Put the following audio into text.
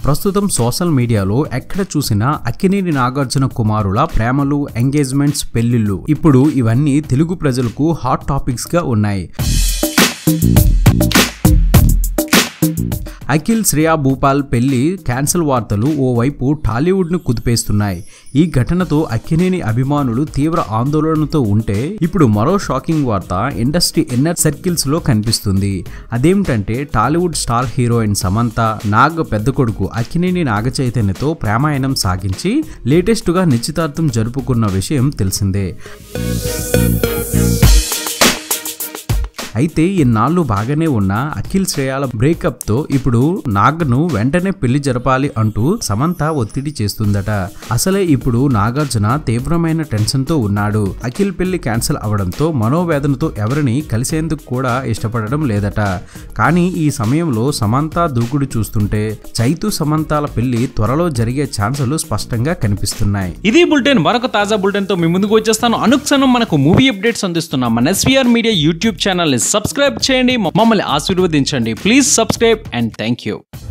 ప్రస్తుతం సోషల్ మీడియాలో ఎక్కడ చూసినా అక్కినేని నాగార్జున కుమారుల ప్రేమలు ఎంగేజ్మెంట్స్ పెళ్లిళ్ళు ఇప్పుడు ఇవన్నీ తెలుగు ప్రజలకు హాట్ టాపిక్స్ గా ఉన్నాయి అఖిల్ శ్రేయా భూపాల్ పెళ్లి క్యాన్సిల్ వార్తలు ఓవైపు టాలీవుడ్ ను కుదిపేస్తున్నాయి ఈ ఘటనతో అక్కినేని అభిమానులు తీవ్ర ఆందోళనతో ఉంటే ఇప్పుడు మరో షాకింగ్ వార్త ఇండస్ట్రీ ఇన్నర్ సర్కిల్స్ లో కనిపిస్తుంది అదేమిటంటే Tollywood star heroine Samantha Nag పెద్ద కొడుకు అక్కినేని నాగ చైతన్యతో ప్రేమాయణం సాగించి లేటెస్ట్ గా నిశ్చితార్థం జరుపుకున్న విషయం తెలిసిందే అయితే ఇన్నాళ్ళు బాగానే ఉన్న అఖిల్ శ్రేయాల బ్రేకప్ తో ఇప్పుడు నాగ్ను వెంటనే పెళ్లి జరపాలి అంటూ సమంత ఒత్తిడి చేస్తుందట అసలే ఇప్పుడు నాగార్జున తీవ్రమైన టెన్షన్ తో ఉన్నాడు అఖిల్ పెళ్లి క్యాన్సిల్ అవడంతో మనోవేదనతో ఎవరిని కలిసేందుకు కూడా ఇష్టపడడం లేదట కానీ ఈ సమయంలో సమంత దూకుడు చూస్తుంటే చైతు సమంతాల పెళ్లి త్వరలో జరిగే ఛాన్సులు స్పష్టంగా కనిపిస్తున్నాయి ఇది బులెటిన్ మరొక తాజా బులెటిన్ తో మీ ముందుకు వచ్చేస్తాను అనుక్షణం మనకు మూవీ అప్డేట్స్ అందిస్తున్నాం మన ఎస్వీఆర్ మీడియా యూట్యూబ్ ఛానల్ ని సబ్స్క్రైబ్ చేయండి మమ్మల్ని ఆశీర్వదించండి please subscribe and thank you